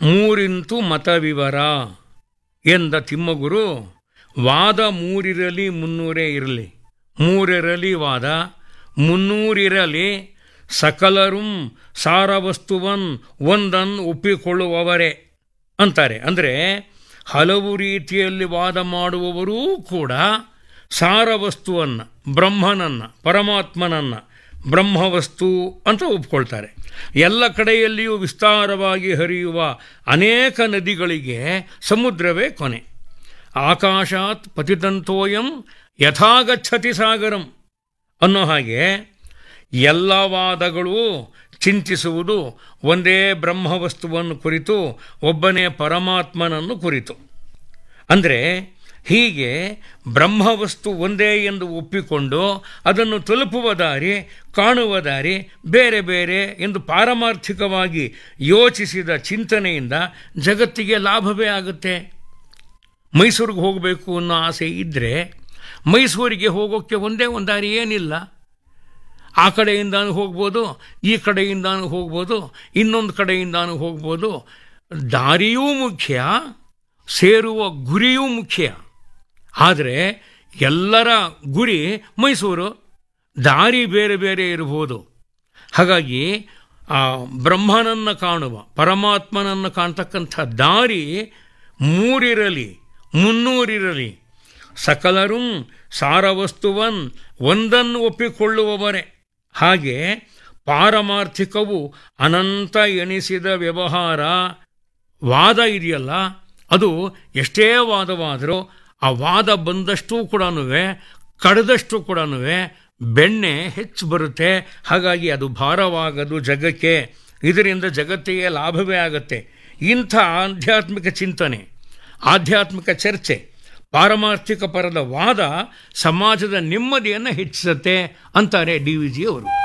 ಮೂರಿಂತು ಮತವಿವರ ಎಂದ ತಿಮ್ಮಗುರು ವಾದ ಮೂರಿರಲಿ ಮುನ್ನೂರೇ ಇರಲಿ ಮೂರಿರಲಿ ವಾದ ಮುನ್ನೂರಿರಲಿ ಸಕಲರೂ ಸಾರವಸ್ತುವನ್ ಒಂದನ್ ಒಪ್ಪಿಕೊಳ್ಳುವವರೇ ಅಂತಾರೆ ಅಂದರೆ ಹಲವು ರೀತಿಯಲ್ಲಿ ವಾದ ಮಾಡುವವರೂ ಕೂಡ ಸಾರವಸ್ತುವನ್ನು ಬ್ರಹ್ಮನನ್ನು ಪರಮಾತ್ಮನನ್ನು ಬ್ರಹ್ಮವಸ್ತು ಅಂತ ಒಪ್ಕೊಳ್ತಾರೆ ಎಲ್ಲ ಕಡೆಯಲ್ಲಿಯೂ ವಿಸ್ತಾರವಾಗಿ ಹರಿಯುವ ಅನೇಕ ನದಿಗಳಿಗೆ ಸಮುದ್ರವೇ ಕೊನೆ ಆಕಾಶಾತ್ ಪತಿತಂತೋಯಂ ಯಥಾಗಚ್ಚತಿ ಸಾಗರಂ ಅನ್ನೋ ಹಾಗೆ ಎಲ್ಲ ವಾದಗಳು ಚಿಂತಿಸುವುದು ಒಂದೇ ಬ್ರಹ್ಮವಸ್ತುವನ್ನು ಕುರಿತು ಒಬ್ಬನೇ ಪರಮಾತ್ಮನನ್ನು ಕುರಿತು ಅಂದರೆ ಹೀಗೆ ಬ್ರಹ್ಮವಸ್ತು ಒಂದೇ ಎಂದು ಒಪ್ಪಿಕೊಂಡು ಅದನ್ನು ತಲುಪುವ ದಾರಿ ಕಾಣುವ ದಾರಿ ಬೇರೆ ಬೇರೆ ಎಂದು ಪಾರಮಾರ್ಥಿಕವಾಗಿ ಯೋಚಿಸಿದ ಚಿಂತನೆಯಿಂದ ಜಗತ್ತಿಗೆ ಲಾಭವೇ ಆಗುತ್ತೆ ಮೈಸೂರಿಗೆ ಹೋಗಬೇಕು ಅನ್ನೋ ಆಸೆ ಇದ್ದರೆ ಮೈಸೂರಿಗೆ ಹೋಗೋಕ್ಕೆ ಒಂದೇ ಒಂದು ದಾರಿ ಏನಿಲ್ಲ ಆ ಕಡೆಯಿಂದಾನು ಹೋಗ್ಬೋದು ಈ ಕಡೆಯಿಂದಾನು ಹೋಗ್ಬೋದು ಇನ್ನೊಂದು ಕಡೆಯಿಂದಾನು ಹೋಗ್ಬೋದು ದಾರಿಯೂ ಮುಖ್ಯ ಸೇರುವ ಗುರಿಯೂ ಮುಖ್ಯ ಆದರೆ ಎಲ್ಲರ ಗುರಿ ಮೈಸೂರು ದಾರಿ ಬೇರೆ ಬೇರೆ ಇರಬಹುದು ಹಾಗಾಗಿ ಆ ಬ್ರಹ್ಮನನ್ನು ಕಾಣುವ ಪರಮಾತ್ಮನನ್ನು ಕಾಣ್ತಕ್ಕಂಥ ದಾರಿ ಮೂರಿರಲಿ ಮುನ್ನೂರಿರಲಿ ಸಕಲರೂ ಸಾರವಸ್ತುವನ್ ಒಂದನ್ನು ಒಪ್ಪಿಕೊಳ್ಳುವವರೇ ಹಾಗೆ ಪಾರಮಾರ್ಥಿಕವು ಅನಂತ ಎಣಿಸಿದ ವ್ಯವಹಾರ ವಾದ ಇದೆಯಲ್ಲ ಅದು ಎಷ್ಟೇ ವಾದವಾದರೂ ಆ ವಾದ ಬಂದಷ್ಟು ಕೂಡ ಕಳೆದಷ್ಟು ಕೂಡ ಬೆಣ್ಣೆ ಹೆಚ್ಚು ಬರುತ್ತೆ ಹಾಗಾಗಿ ಅದು ಭಾರವಾಗದು ಜಗಕ್ಕೆ ಇದರಿಂದ ಜಗತ್ತಿಗೆ ಲಾಭವೇ ಆಗುತ್ತೆ ಇಂಥ ಆಧ್ಯಾತ್ಮಿಕ ಚಿಂತನೆ ಆಧ್ಯಾತ್ಮಿಕ ಚರ್ಚೆ ಪಾರಮಾರ್ಥಿಕ ಪರದ ವಾದ ಸಮಾಜದ ನೆಮ್ಮದಿಯನ್ನು ಹೆಚ್ಚಿಸುತ್ತೆ ಅಂತಾರೆ ಡಿ ವಿ ಜಿ ಅವರು